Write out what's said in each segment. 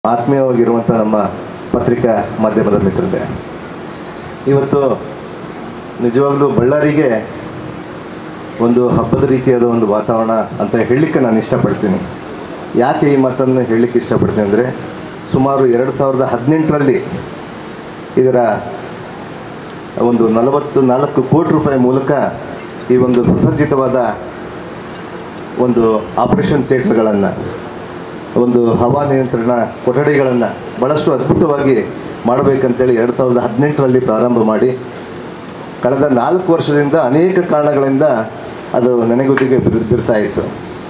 ಆತ್ಮೀಯವಾಗಿರುವಂಥ ನಮ್ಮ ಪತ್ರಿಕಾ ಮಾಧ್ಯಮದ ಮಿತ್ರರೇ ಇವತ್ತು ನಿಜವಾಗ್ಲೂ ಬಳ್ಳಾರಿಗೆ ಒಂದು ಹಬ್ಬದ ರೀತಿಯಾದ ಒಂದು ವಾತಾವರಣ ಅಂತ ಹೇಳಲಿಕ್ಕೆ ನಾನು ಇಷ್ಟಪಡ್ತೀನಿ ಯಾಕೆ ಈ ಮಾತನ್ನು ಹೇಳಲಿಕ್ಕೆ ಇಷ್ಟಪಡ್ತೀನಿ ಅಂದರೆ ಸುಮಾರು ಎರಡು ಸಾವಿರದ ಹದಿನೆಂಟರಲ್ಲಿ ಇದರ ಒಂದು ನಲವತ್ತು ನಾಲ್ಕು ಕೋಟಿ ರೂಪಾಯಿ ಮೂಲಕ ಈ ಒಂದು ಸುಸಜ್ಜಿತವಾದ ಒಂದು ಆಪರೇಷನ್ ಥಿಯೇಟರ್ಗಳನ್ನು ಒಂದು ಹವಾ ನಿಯಂತ್ರಣ ಕೊಠಡಿಗಳನ್ನು ಭಾಳಷ್ಟು ಅದ್ಭುತವಾಗಿ ಮಾಡಬೇಕಂತೇಳಿ ಎರಡು ಸಾವಿರದ ಹದಿನೆಂಟರಲ್ಲಿ ಪ್ರಾರಂಭ ಮಾಡಿ ಕಳೆದ ನಾಲ್ಕು ವರ್ಷದಿಂದ ಅನೇಕ ಕಾರಣಗಳಿಂದ ಅದು ನೆನೆಗುದಿಗೆ ಬಿರ್ ಬಿರ್ತಾ ಇತ್ತು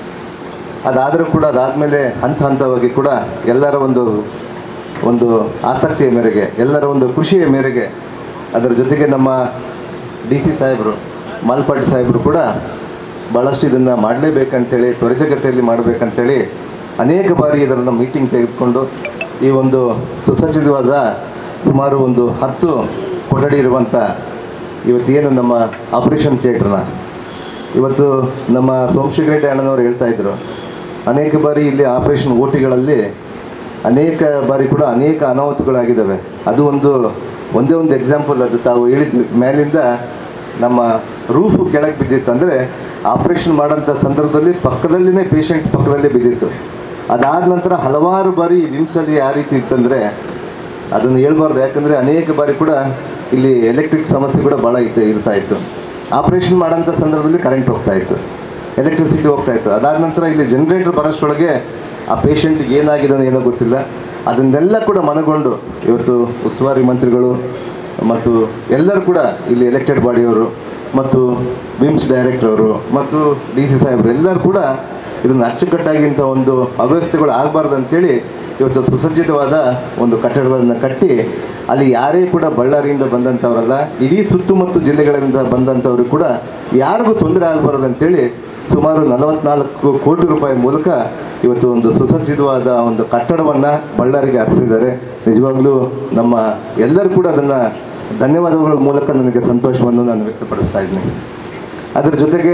ಅದಾದರೂ ಕೂಡ ಅದಾದಮೇಲೆ ಹಂತ ಹಂತವಾಗಿ ಕೂಡ ಎಲ್ಲರ ಒಂದು ಒಂದು ಆಸಕ್ತಿಯ ಮೇರೆಗೆ ಎಲ್ಲರ ಒಂದು ಖುಷಿಯ ಮೇರೆಗೆ ಅದರ ಜೊತೆಗೆ ನಮ್ಮ ಡಿ ಸಿ ಸಾಹೇಬರು ಮಾಲ್ಪಾಟಿ ಸಾಹೇಬರು ಕೂಡ ಭಾಳಷ್ಟು ಇದನ್ನು ಮಾಡಲೇಬೇಕಂತೇಳಿ ತ್ವರಿತಗತಿಯಲ್ಲಿ ಮಾಡಬೇಕಂತೇಳಿ ಅನೇಕ ಬಾರಿ ಇದನ್ನು ಮೀಟಿಂಗ್ ತೆಗೆದುಕೊಂಡು ಈ ಒಂದು ಸುಸಜ್ಜಿತವಾದ ಸುಮಾರು ಒಂದು ಹತ್ತು ಕೊಠಡಿ ಇರುವಂಥ ಇವತ್ತೇನು ನಮ್ಮ ಆಪರೇಷನ್ ಥಿಯೇಟ್ರನ್ನ ಇವತ್ತು ನಮ್ಮ ಸೋಮಶೇಖರ ಅಣ್ಣನವರು ಹೇಳ್ತಾ ಇದ್ರು ಅನೇಕ ಬಾರಿ ಇಲ್ಲಿ ಆಪರೇಷನ್ ಓಟಿಗಳಲ್ಲಿ ಅನೇಕ ಬಾರಿ ಕೂಡ ಅನೇಕ ಅನಾಹುತಗಳಾಗಿದ್ದಾವೆ ಅದು ಒಂದು ಒಂದೇ ಒಂದು ಎಕ್ಸಾಂಪಲ್ ಅದು ತಾವು ಹೇಳಿದ್ವಿ ಮೇಲಿಂದ ನಮ್ಮ ರೂಫ್ ಕೆಳಗೆ ಬಿದ್ದಿತ್ತು ಅಂದರೆ ಆಪ್ರೇಷನ್ ಮಾಡೋಂಥ ಸಂದರ್ಭದಲ್ಲಿ ಪಕ್ಕದಲ್ಲಿನೇ ಪೇಷಂಟ್ ಪಕ್ಕದಲ್ಲೇ ಬಿದ್ದಿತ್ತು ಅದಾದ ನಂತರ ಹಲವಾರು ಬಾರಿ ವಿಮ್ಸಲ್ಲಿ ಯಾವ ರೀತಿ ಇತ್ತಂದರೆ ಅದನ್ನು ಹೇಳ್ಬಾರ್ದು ಯಾಕಂದರೆ ಅನೇಕ ಬಾರಿ ಕೂಡ ಇಲ್ಲಿ ಎಲೆಕ್ಟ್ರಿಕ್ ಸಮಸ್ಯೆ ಕೂಡ ಭಾಳ ಇತ್ತು ಇರ್ತಾ ಇತ್ತು ಆಪ್ರೇಷನ್ ಮಾಡೋಂಥ ಸಂದರ್ಭದಲ್ಲಿ ಕರೆಂಟ್ ಹೋಗ್ತಾ ಇತ್ತು ಎಲೆಕ್ಟ್ರಿಸಿಟಿ ಹೋಗ್ತಾ ಇತ್ತು ಅದಾದ ನಂತರ ಇಲ್ಲಿ ಜನ್ರೇಟರ್ ಬರೋಷ್ಟರೊಳಗೆ ಆ ಪೇಷಂಟ್ಗೆ ಏನಾಗಿದೆ ಅನ್ನೋ ಏನೋ ಗೊತ್ತಿಲ್ಲ ಅದನ್ನೆಲ್ಲ ಕೂಡ ಮನಗೊಂಡು ಇವತ್ತು ಉಸ್ತುವಾರಿ ಮಂತ್ರಿಗಳು ಮತ್ತು ಎಲ್ಲರೂ ಕೂಡ ಇಲ್ಲಿ ಎಲೆಕ್ಟೆಡ್ ಬಾಡಿಯವರು ಮತ್ತು ವಿಮ್ಸ್ ಡೈರೆಕ್ಟರ್ ಅವರು ಮತ್ತು ಡಿ ಸಿ ಸಾಹೇಬರು ಎಲ್ಲರೂ ಕೂಡ ಇದನ್ನು ಅಚ್ಚುಕಟ್ಟಾಗಿ ಇಂಥ ಒಂದು ಅವ್ಯವಸ್ಥೆಗಳು ಆಗಬಾರ್ದು ಅಂತೇಳಿ ಇವತ್ತು ಸುಸಜ್ಜಿತವಾದ ಒಂದು ಕಟ್ಟಡಗಳನ್ನು ಕಟ್ಟಿ ಅಲ್ಲಿ ಯಾರೇ ಕೂಡ ಬಳ್ಳಾರಿಯಿಂದ ಬಂದಂಥವರಲ್ಲ ಇಡೀ ಸುತ್ತಮುತ್ತ ಜಿಲ್ಲೆಗಳಿಂದ ಬಂದಂಥವ್ರು ಕೂಡ ಯಾರಿಗೂ ತೊಂದರೆ ಆಗಬಾರ್ದು ಅಂತೇಳಿ ಸುಮಾರು ನಲವತ್ನಾಲ್ಕು ಕೋಟಿ ರೂಪಾಯಿ ಮೂಲಕ ಇವತ್ತು ಒಂದು ಸುಸಜ್ಜಿತವಾದ ಒಂದು ಕಟ್ಟಡವನ್ನು ಬಳ್ಳಾರಿಗೆ ಅರ್ಪಿಸಿದ್ದಾರೆ ನಿಜವಾಗ್ಲೂ ನಮ್ಮ ಎಲ್ಲರೂ ಕೂಡ ಅದನ್ನು ಧನ್ಯವಾದಗಳ ಮೂಲಕ ನನಗೆ ಸಂತೋಷವನ್ನು ನಾನು ವ್ಯಕ್ತಪಡಿಸ್ತಾ ಇದ್ದೀನಿ ಅದರ ಜೊತೆಗೆ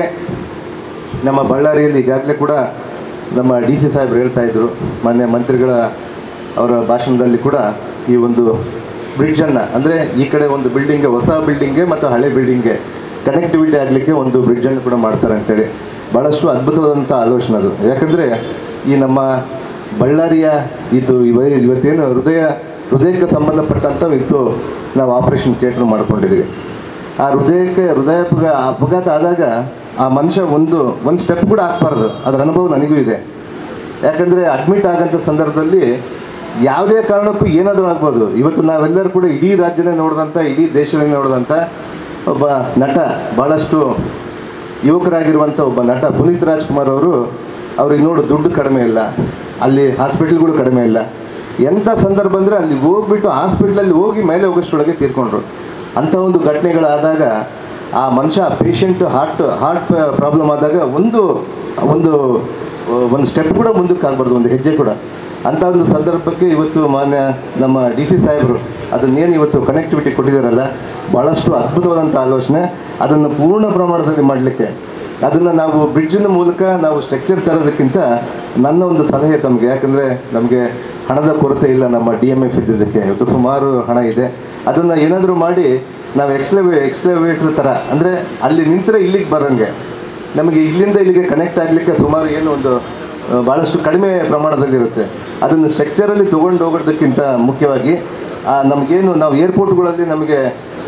ನಮ್ಮ ಬಳ್ಳಾರಿಯಲ್ಲಿ ಈಗಾಗಲೇ ಕೂಡ ನಮ್ಮ ಡಿ ಸಿ ಸಾಹೇಬರು ಹೇಳ್ತಾ ಇದ್ರು ಮಾನ್ಯ ಮಂತ್ರಿಗಳ ಅವರ ಭಾಷಣದಲ್ಲಿ ಕೂಡ ಈ ಒಂದು ಬ್ರಿಡ್ಜನ್ನು ಅಂದರೆ ಈ ಕಡೆ ಒಂದು ಬಿಲ್ಡಿಂಗ್ಗೆ ಹೊಸ ಬಿಲ್ಡಿಂಗ್ಗೆ ಮತ್ತು ಹಳೆ ಬಿಲ್ಡಿಂಗ್ಗೆ ಕನೆಕ್ಟಿವಿಟಿ ಆಗಲಿಕ್ಕೆ ಒಂದು ಬ್ರಿಡ್ಜನ್ನು ಕೂಡ ಮಾಡ್ತಾರೆ ಅಂತೇಳಿ ಭಾಳಷ್ಟು ಅದ್ಭುತವಾದಂಥ ಆಲೋಚನೆ ಅದು ಯಾಕಂದರೆ ಈ ನಮ್ಮ ಬಳ್ಳಾರಿಯ ಇದು ಇವ ಇವತ್ತೇನು ಹೃದಯ ಹೃದಯಕ್ಕೆ ಸಂಬಂಧಪಟ್ಟಂಥ ಇವತ್ತು ನಾವು ಆಪರೇಷನ್ ಥಿಯೇಟ್ರ್ ಮಾಡ್ಕೊಂಡಿದ್ದೀವಿ ಆ ಹೃದಯಕ್ಕೆ ಹೃದಯ ಅಪಘಾ ಅಪಘಾತ ಆದಾಗ ಆ ಮನುಷ್ಯ ಒಂದು ಒಂದು ಸ್ಟೆಪ್ ಕೂಡ ಹಾಕ್ಬಾರ್ದು ಅದರ ಅನುಭವ ನನಗೂ ಇದೆ ಯಾಕಂದರೆ ಅಡ್ಮಿಟ್ ಆಗೋಂಥ ಸಂದರ್ಭದಲ್ಲಿ ಯಾವುದೇ ಕಾರಣಕ್ಕೂ ಏನಾದರೂ ಆಗ್ಬೋದು ಇವತ್ತು ನಾವೆಲ್ಲರೂ ಕೂಡ ಇಡೀ ರಾಜ್ಯನೇ ನೋಡಿದಂಥ ಇಡೀ ದೇಶನೇ ನೋಡಿದಂಥ ಒಬ್ಬ ನಟ ಭಾಳಷ್ಟು ಯುವಕರಾಗಿರುವಂಥ ಒಬ್ಬ ನಟ ಪುನೀತ್ ರಾಜ್ಕುಮಾರ್ ಅವರು ಅವ್ರಿಗೆ ನೋಡು ದುಡ್ಡು ಕಡಿಮೆ ಇಲ್ಲ ಅಲ್ಲಿ ಹಾಸ್ಪಿಟ್ಲ್ಗಳು ಕಡಿಮೆ ಇಲ್ಲ ಎಂಥ ಸಂದರ್ಭ ಅಂದರೆ ಅಲ್ಲಿ ಹೋಗ್ಬಿಟ್ಟು ಹಾಸ್ಪಿಟ್ಲಲ್ಲಿ ಹೋಗಿ ಮೇಲೆ ಹೋಗೋಷ್ಟರೊಳಗೆ ತೀರ್ಕೊಂಡ್ರು ಅಂಥ ಒಂದು ಘಟನೆಗಳಾದಾಗ ಆ ಮನುಷ್ಯ ಪೇಷಂಟ್ ಹಾರ್ಟ್ ಹಾರ್ಟ್ ಪ್ರಾಬ್ಲಮ್ ಆದಾಗ ಒಂದು ಒಂದು ಒಂದು ಸ್ಟೆಪ್ ಕೂಡ ಮುಂದಕ್ಕೆ ಆಗಬಾರ್ದು ಒಂದು ಹೆಜ್ಜೆ ಕೂಡ ಅಂಥ ಒಂದು ಸಂದರ್ಭಕ್ಕೆ ಇವತ್ತು ಮಾನ್ಯ ನಮ್ಮ ಡಿ ಸಿ ಸಾಹೇಬರು ಅದನ್ನೇನು ಇವತ್ತು ಕನೆಕ್ಟಿವಿಟಿ ಕೊಟ್ಟಿದ್ದಾರಲ್ಲ ಭಾಳಷ್ಟು ಅದ್ಭುತವಾದಂಥ ಆಲೋಚನೆ ಅದನ್ನು ಪೂರ್ಣ ಪ್ರಮಾಣದಲ್ಲಿ ಮಾಡಲಿಕ್ಕೆ ಅದನ್ನು ನಾವು ಬ್ರಿಡ್ಜಿನ ಮೂಲಕ ನಾವು ಸ್ಟ್ರಕ್ಚರ್ ತರೋದಕ್ಕಿಂತ ನನ್ನ ಒಂದು ಸಲಹೆ ತಮಗೆ ಯಾಕಂದರೆ ನಮಗೆ ಹಣದ ಕೊರತೆ ಇಲ್ಲ ನಮ್ಮ ಡಿ ಎಮ್ ಎಫ್ ಇದ್ದಿದ್ದಕ್ಕೆ ಇವತ್ತು ಸುಮಾರು ಹಣ ಇದೆ ಅದನ್ನು ಏನಾದರೂ ಮಾಡಿ ನಾವು ಎಕ್ಸ್ಲವೇ ಎಕ್ಸ್ಲವೇಟ್ರ್ ಥರ ಅಂದರೆ ಅಲ್ಲಿ ನಿಂತರೆ ಇಲ್ಲಿಗೆ ಬರೋಂಗೆ ನಮಗೆ ಇಲ್ಲಿಂದ ಇಲ್ಲಿಗೆ ಕನೆಕ್ಟ್ ಆಗಲಿಕ್ಕೆ ಸುಮಾರು ಏನು ಒಂದು ಆ, ಭಾಳಷ್ಟು ಕಡಿಮೆ ಪ್ರಮಾಣದಲ್ಲಿರುತ್ತೆ ಅದನ್ನು ಸ್ಟ್ರಕ್ಚರಲ್ಲಿ ತೊಗೊಂಡು ಹೋಗೋದಕ್ಕಿಂತ ಮುಖ್ಯವಾಗಿ ಆ, ನಮಗೇನು ನಾವು ಏರ್ಪೋರ್ಟ್ಗಳಲ್ಲಿ ನಮಗೆ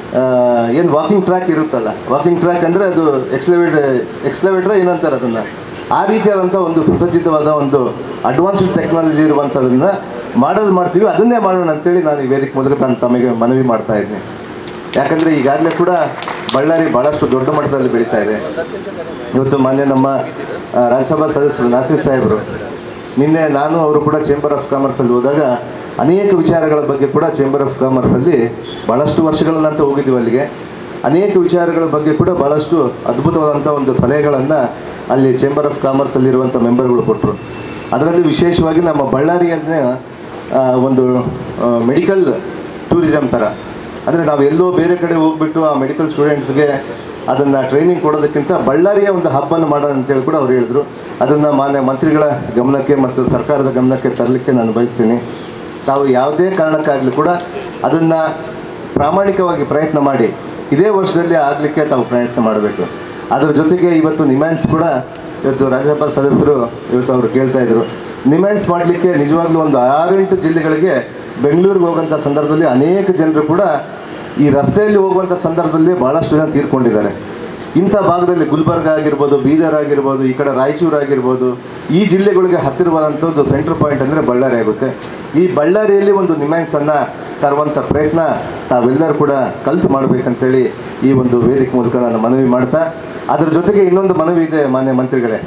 ಏನು ವಾಕಿಂಗ್ ಟ್ರ್ಯಾಕ್ ಇರುತ್ತಲ್ಲ ವಾಕಿಂಗ್ ಟ್ರ್ಯಾಕ್ ಅಂದರೆ ಅದು ಎಕ್ಸ್ಲವೇಟ್ ಎಕ್ಸ್ಲವೇಟ್ರ ಏನಂತಾರೆ ಅದನ್ನು ಆ ರೀತಿಯಾದಂಥ ಒಂದು ಸುಸಜ್ಜಿತವಾದ ಒಂದು ಅಡ್ವಾನ್ಸ್ಡ್ ಟೆಕ್ನಾಲಜಿ ಇರುವಂಥದ್ದನ್ನು ಮಾಡೋದು ಮಾಡ್ತೀವಿ ಅದನ್ನೇ ಮಾಡೋಣ ಅಂತೇಳಿ ನಾನು ಈ ವೇದಿಕೆ ಮೂಲಕ ನಾನು ತಮಗೆ ಮನವಿ ಮಾಡ್ತಾ ಇದ್ದೀನಿ ಯಾಕಂದರೆ ಈಗಾಗಲೇ ಕೂಡ ಬಳ್ಳಾರಿ ಭಾಳಷ್ಟು ದೊಡ್ಡ ಮಟ್ಟದಲ್ಲಿ ಬೆಳೀತಾ ಇದೆ ಇವತ್ತು ಮಾನ್ಯ ನಮ್ಮ ಆ, ರಾಜ್ಯಸಭಾ ಸದಸ್ಯರು ನಾಸೀರ್ ಸಾಹೇಬರು ನಿನ್ನೆ ನಾನು ಅವರು ಕೂಡ ಚೇಂಬರ್ ಆಫ್ ಕಾಮರ್ಸಲ್ಲಿ ಹೋದಾಗ ಅನೇಕ ವಿಚಾರಗಳ ಬಗ್ಗೆ ಕೂಡ ಚೇಂಬರ್ ಆಫ್ ಕಾಮರ್ಸಲ್ಲಿ ಭಾಳಷ್ಟು ವರ್ಷಗಳ ನಂತರ ಹೋಗಿದ್ದೀವಿ ಅಲ್ಲಿಗೆ ಅನೇಕ ವಿಚಾರಗಳ ಬಗ್ಗೆ ಕೂಡ ಭಾಳಷ್ಟು ಅದ್ಭುತವಾದಂಥ ಒಂದು ಸಲಹೆಗಳನ್ನು ಅಲ್ಲಿ ಚೇಂಬರ್ ಆಫ್ ಕಾಮರ್ಸಲ್ಲಿರುವಂಥ ಮೆಂಬರ್ಗಳು ಕೊಟ್ಟರು ಅದರಲ್ಲಿ ವಿಶೇಷವಾಗಿ ನಮ್ಮ ಬಳ್ಳಾರಿಯನ್ನೇ ಆ, ಒಂದು ಮೆಡಿಕಲ್ ಟೂರಿಸಮ್ ಥರ ಅಂದರೆ ನಾವು ಎಲ್ಲೋ ಬೇರೆ ಕಡೆ ಹೋಗ್ಬಿಟ್ಟು ಆ ಮೆಡಿಕಲ್ ಸ್ಟೂಡೆಂಟ್ಸ್ಗೆ ಅದನ್ನು ಟ್ರೈನಿಂಗ್ ಕೊಡೋದಕ್ಕಿಂತ ಬಳ್ಳಾರಿಯ ಒಂದು ಹಬ್ಬನ್ನು ಮಾಡೋಣ ಅಂತೇಳಿ ಕೂಡ ಅವ್ರು ಹೇಳಿದ್ರು ಅದನ್ನು ಮಾನ್ಯ ಮಂತ್ರಿಗಳ ಗಮನಕ್ಕೆ ಮತ್ತು ಸರ್ಕಾರದ ಗಮನಕ್ಕೆ ತರಲಿಕ್ಕೆ ನಾನು ಬಯಸ್ತೀನಿ ತಾವು ಯಾವುದೇ ಕಾರಣಕ್ಕಾಗಲಿ ಕೂಡ ಅದನ್ನು ಪ್ರಾಮಾಣಿಕವಾಗಿ ಪ್ರಯತ್ನ ಮಾಡಿ ಇದೇ ವರ್ಷದಲ್ಲಿ ಆಗಲಿಕ್ಕೆ ತಾವು ಪ್ರಯತ್ನ ಮಾಡಬೇಕು ಅದರ ಜೊತೆಗೆ ಇವತ್ತು ನಿಮ್ಯಾನ್ಸ್ ಕೂಡ ಇವತ್ತು ರಾಜ್ಯಸಭಾ ಸದಸ್ಯರು ಇವತ್ತು ಅವರು ಕೇಳ್ತಾ ಇದ್ರು ನಿಮ್ಯಾನ್ಸ್ ಮಾಡಲಿಕ್ಕೆ ನಿಜವಾಗ್ಲೂ ಒಂದು ಆರೆಂಟು ಜಿಲ್ಲೆಗಳಿಗೆ ಬೆಂಗಳೂರಿಗೆ ಹೋಗುವಂಥ ಸಂದರ್ಭದಲ್ಲಿ ಅನೇಕ ಜನರು ಕೂಡ ಈ ರಸ್ತೆಯಲ್ಲಿ ಹೋಗುವಂಥ ಸಂದರ್ಭದಲ್ಲಿ ಭಾಳಷ್ಟು ಜನ ತೀರ್ಕೊಂಡಿದ್ದಾರೆ ಇಂಥ ಭಾಗದಲ್ಲಿ ಗುಲ್ಬರ್ಗ ಆಗಿರ್ಬೋದು ಬೀದರ್ ಆಗಿರ್ಬೋದು ಈ ಕಡೆ ರಾಯಚೂರು ಆಗಿರ್ಬೋದು ಈ ಜಿಲ್ಲೆಗಳಿಗೆ ಹತ್ತಿರವಾದಂಥದ್ದು ಸೆಂಟ್ರ್ ಪಾಯಿಂಟ್ ಅಂದರೆ ಬಳ್ಳಾರಿ ಆಗುತ್ತೆ ಈ ಬಳ್ಳಾರಿಯಲ್ಲಿ ಒಂದು ನಿಮ್ಯಾನ್ಸನ್ನು ತರುವಂಥ ಪ್ರಯತ್ನ ತಾವೆಲ್ಲರೂ ಕೂಡ ಕಲ್ತು ಮಾಡಬೇಕಂತೇಳಿ ಈ ಒಂದು ವೇದಿಕೆ ಮೂಲಕ ನಾನು ಮನವಿ ಮಾಡ್ತಾ ಅದರ ಜೊತೆಗೆ ಇನ್ನೊಂದು ಮನವಿ ಇದೆ ಮಾನ್ಯ ಮಂತ್ರಿಗಳೇ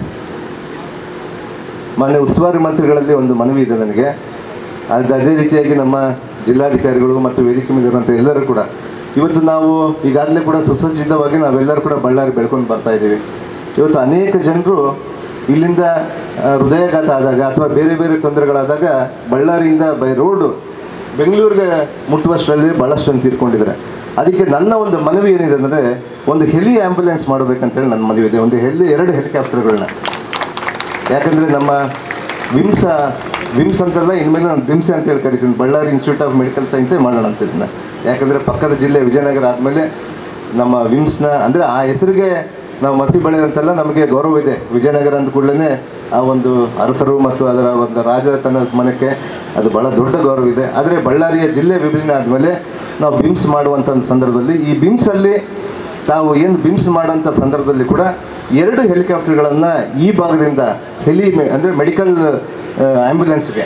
ಮಾನ್ಯ ಉಸ್ತುವಾರಿ ಮಂತ್ರಿಗಳಲ್ಲಿ ಒಂದು ಮನವಿ ಇದೆ ನನಗೆ ಅದು ಅದೇ ರೀತಿಯಾಗಿ ನಮ್ಮ ಜಿಲ್ಲಾಧಿಕಾರಿಗಳು ಮತ್ತು ವೇದಿಕೆ ಮೇಲೆ ಇರುವಂಥ ಎಲ್ಲರೂ ಕೂಡ ಇವತ್ತು ನಾವು ಈಗಾಗಲೇ ಕೂಡ ಸುಸಜ್ಜಿತವಾಗಿ ನಾವೆಲ್ಲರೂ ಕೂಡ ಬಳ್ಳಾರಿ ಬೆಳ್ಕೊಂಡು ಬರ್ತಾ ಇದ್ದೀವಿ ಇವತ್ತು ಅನೇಕ ಜನರು ಇಲ್ಲಿಂದ ಆ, ಹೃದಯಾಘಾತ ಆದಾಗ ಅಥವಾ ಬೇರೆ ಬೇರೆ ತೊಂದರೆಗಳಾದಾಗ ಬಳ್ಳಾರಿಯಿಂದ ಬೈ ರೋಡು ಬೆಂಗಳೂರಿಗೆ ಮುಟ್ಟುವಷ್ಟರಲ್ಲಿ ಭಾಳಷ್ಟು ಜನ ತೀರ್ಕೊಂಡಿದ್ದಾರೆ ಅದಕ್ಕೆ ನನ್ನ ಒಂದು ಮನವಿ ಏನಿದೆ ಅಂದರೆ ಒಂದು ಹೆಲಿ ಆ್ಯಂಬುಲೆನ್ಸ್ ಮಾಡಬೇಕಂತೇಳಿ ನನ್ನ ಮನವಿ ಇದೆ ಒಂದು ಹೆಲಿ ಎರಡು ಹೆಲಿಕಾಪ್ಟರ್ಗಳನ್ನ ಯಾಕಂದರೆ ನಮ್ಮ ವಿಮ್ಸ ವಿಮ್ಸ್ ಅಂತಲ್ಲ ಇನ್ಮೇಲೆ ನಾನು ವಿಮ್ಸ್ ಅಂತ ಹೇಳಿ ಕರಿತೀನಿ ಬಳ್ಳಾರಿ ಇನ್ಸ್ಟಿಟ್ಯೂಟ್ ಆಫ್ ಮೆಡಿಕಲ್ ಸೈನ್ಸೇ ಮಾಡೋಣ ಅಂತ ಇದನ್ನ ಯಾಕಂದರೆ ಪಕ್ಕದ ಜಿಲ್ಲೆ ವಿಜಯನಗರ ಆದಮೇಲೆ ನಮ್ಮ ವಿಮ್ಸ್ನ ಅಂದರೆ ಆ ಹೆಸರಿಗೆ ನಾವು ಮಸಿ ಬಳೆ ಅಂತೆಲ್ಲ ನಮಗೆ ಗೌರವ ಇದೆ ವಿಜಯನಗರ ಅಂದ ಕೂಡಲೇ ಆ ಒಂದು ಅರಸರು ಮತ್ತು ಅದರ ಒಂದು ರಾಜತನದ ಮನಕ್ಕೆ ಅದು ಭಾಳ ದೊಡ್ಡ ಗೌರವ ಇದೆ ಆದರೆ ಬಳ್ಳಾರಿಯ ಜಿಲ್ಲೆ ವಿಭಜನೆ ಆದಮೇಲೆ ನಾವು ಬಿಮ್ಸ್ ಮಾಡುವಂಥ ಒಂದು ಸಂದರ್ಭದಲ್ಲಿ ಈ ಬಿಮ್ಸಲ್ಲಿ ತಾವು ಏನು ಬಿಮ್ಸ್ ಮಾಡೋಂಥ ಸಂದರ್ಭದಲ್ಲಿ ಕೂಡ ಎರಡು ಹೆಲಿಕಾಪ್ಟರ್ಗಳನ್ನು ಈ ಭಾಗದಿಂದ ಹೆಲಿ ಅಂದರೆ ಮೆಡಿಕಲ್ ಆ್ಯಂಬುಲೆನ್ಸ್ಗೆ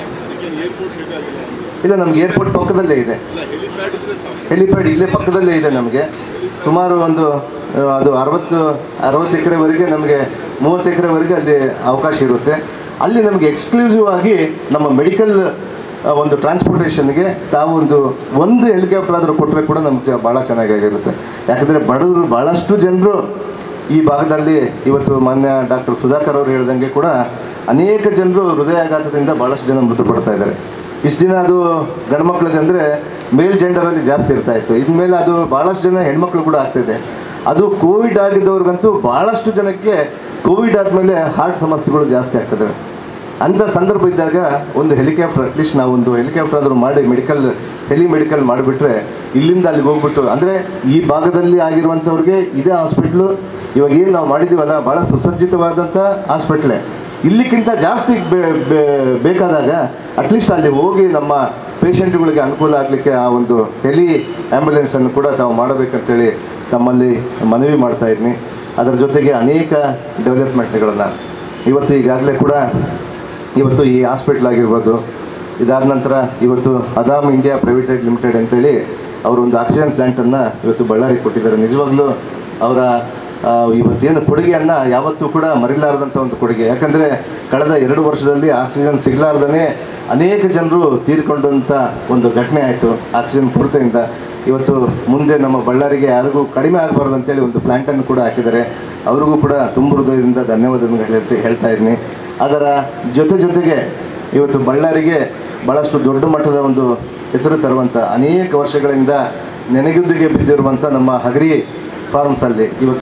ಇಲ್ಲ ನಮ್ಗೆ ಏರ್ಪೋರ್ಟ್ ಪಕ್ಕದಲ್ಲೇ ಇದೆ ಹೆಲಿಪ್ಯಾಡ್ ಇಲ್ಲೇ ಪಕ್ಕದಲ್ಲೇ ಇದೆ ನಮಗೆ ಸುಮಾರು ಒಂದು ಆ, ಅದು ಅರವತ್ತು ಅರವತ್ತು ಎಕರೆವರೆಗೆ ನಮಗೆ ಮೂವತ್ತು ಎಕರೆವರೆಗೆ ಅಲ್ಲಿ ಅವಕಾಶ ಇರುತ್ತೆ ಅಲ್ಲಿ ನಮಗೆ ಎಕ್ಸ್ಕ್ಲೂಸಿವ್ ಆಗಿ ನಮ್ಮ ಮೆಡಿಕಲ್ ಒಂದು ಟ್ರಾನ್ಸ್ಪೋರ್ಟೇಷನ್ಗೆ ತಾವು ಒಂದು ಒಂದು ಹೆಲಿಕಾಪ್ಟರ್ ಆದರೂ ಕೊಟ್ಟರೆ ಕೂಡ ನಮ್ಗೆ ಭಾಳ ಚೆನ್ನಾಗಿರುತ್ತೆ ಯಾಕಂದರೆ ಬಡವರು ಭಾಳಷ್ಟು ಜನರು ಈ ಭಾಗದಲ್ಲಿ ಇವತ್ತು ಮಾನ್ಯ ಡಾಕ್ಟರ್ ಸುಧಾಕರ್ ಅವರು ಹೇಳ್ದಂಗೆ ಕೂಡ ಅನೇಕ ಜನರು ಹೃದಯಾಘಾತದಿಂದ ಭಾಳಷ್ಟು ಜನ ಮೃತಪಡ್ತಾ ಇದ್ದಾರೆ ಇಷ್ಟು ದಿನ ಅದು ಗಂಡು ಮಕ್ಳಿಗೆ ಅಂದರೆ ಮೇಲ್ ಜೆಂಡರಲ್ಲಿ ಜಾಸ್ತಿ ಇರ್ತಾ ಇತ್ತು ಇನ್ಮೇಲೆ ಅದು ಭಾಳಷ್ಟು ಜನ ಹೆಣ್ಮಕ್ಳು ಕೂಡ ಆಗ್ತಿದೆ ಅದು ಕೋವಿಡ್ ಆಗಿದ್ದವ್ರಿಗಂತೂ ಭಾಳಷ್ಟು ಜನಕ್ಕೆ ಕೋವಿಡ್ ಆದಮೇಲೆ ಹಾರ್ಟ್ ಸಮಸ್ಯೆಗಳು ಜಾಸ್ತಿ ಆಗ್ತದೆ ಅಂಥ ಸಂದರ್ಭ ಇದ್ದಾಗ ಒಂದು ಹೆಲಿಕಾಪ್ಟರ್ ಅಟ್ಲೀಸ್ಟ್ ನಾವು ಒಂದು ಹೆಲಿಕಾಪ್ಟರ್ ಆದರೂ ಮಾಡಿ ಮೆಡಿಕಲ್ ಹೆಲಿ ಮೆಡಿಕಲ್ ಮಾಡಿಬಿಟ್ರೆ ಇಲ್ಲಿಂದ ಅಲ್ಲಿಗೆ ಹೋಗ್ಬಿಟ್ಟು ಅಂದರೆ ಈ ಭಾಗದಲ್ಲಿ ಆಗಿರುವಂಥವ್ರಿಗೆ ಇದೇ ಹಾಸ್ಪಿಟ್ಲು ಇವಾಗ ಏನು ನಾವು ಮಾಡಿದ್ದೀವಲ್ಲ ಭಾಳ ಸುಸಜ್ಜಿತವಾದಂಥ ಹಾಸ್ಪಿಟ್ಲೆ ಇಲ್ಲಿಕ್ಕಿಂತ ಜಾಸ್ತಿ ಬೇ- ಬೇ- ಬೇಕಾದಾಗ ಅಟ್ಲೀಸ್ಟ್ ಅಲ್ಲಿ ಹೋಗಿ ನಮ್ಮ ಪೇಷಂಟ್ಗಳಿಗೆ ಅನುಕೂಲ ಆಗಲಿಕ್ಕೆ ಆ ಒಂದು ಹೆಲಿ ಆ್ಯಂಬುಲೆನ್ಸನ್ನು ಕೂಡ ತಾವು ಮಾಡಬೇಕಂತೇಳಿ ತಮ್ಮಲ್ಲಿ ಮನವಿ ಮಾಡ್ತಾ ಇದ್ದೀನಿ ಅದರ ಜೊತೆಗೆ ಅನೇಕ ಡೆವಲಪ್ಮೆಂಟ್ಗಳನ್ನು ಇವತ್ತು ಈಗಾಗಲೇ ಕೂಡ ಇವತ್ತು ಈ ಹಾಸ್ಪಿಟ್ಲ್ ಆಗಿರ್ಬೋದು ಇದಾದ ನಂತರ ಇವತ್ತು ಅದಾಮ್ ಇಂಡಿಯಾ ಪ್ರೈವೇಟೆಡ್ ಲಿಮಿಟೆಡ್ ಅಂತೇಳಿ ಅವರು ಒಂದು ಆಕ್ಸಿಜನ್ ಪ್ಲ್ಯಾಂಟನ್ನು ಇವತ್ತು ಬಳ್ಳಾರಿಗೆ ಕೊಟ್ಟಿದ್ದಾರೆ ನಿಜವಾಗ್ಲೂ ಅವರ ಆ, ಇವತ್ತೇನು ಕೊಡುಗೆಯನ್ನು ಯಾವತ್ತೂ ಕೂಡ ಮರಿಲಾರದಂಥ ಒಂದು ಕೊಡುಗೆ ಯಾಕಂದರೆ ಕಳೆದ ಎರಡು ವರ್ಷದಲ್ಲಿ ಆಕ್ಸಿಜನ್ ಸಿಗಲಾರ್ದೇ ಅನೇಕ ಜನರು ತೀರ್ಕೊಂಡಂಥ ಒಂದು ಘಟನೆ ಆಯಿತು ಆಕ್ಸಿಜನ್ ಕೊರತೆಯಿಂದ ಇವತ್ತು ಮುಂದೆ ನಮ್ಮ ಬಳ್ಳಾರಿಗೆ ಯಾರಿಗೂ ಕಡಿಮೆ ಆಗಬಾರ್ದು ಅಂತೇಳಿ ಒಂದು ಪ್ಲ್ಯಾಂಟನ್ನು ಕೂಡ ಹಾಕಿದ್ದಾರೆ ಅವ್ರಿಗೂ ಕೂಡ ತುಂಬ ಹೃದಯದಿಂದ ಧನ್ಯವಾದಗಳನ್ನು ಹೇಳ್ತಿ ಹೇಳ್ತಾ ಇದ್ದೀನಿ ಅದರ ಜೊತೆ ಜೊತೆಗೆ ಇವತ್ತು ಬಳ್ಳಾರಿಗೆ ಭಾಳಷ್ಟು ದೊಡ್ಡ ಮಟ್ಟದ ಒಂದು ಹೆಸರು ತರುವಂಥ ಅನೇಕ ವರ್ಷಗಳಿಂದ ನೆನೆಗುದ್ದಿಗೆ ಬಿದ್ದಿರುವಂಥ ನಮ್ಮ ಹಗರಿ ಫಾರ್ಮ್ಸಲ್ಲಿ ಇವತ್ತು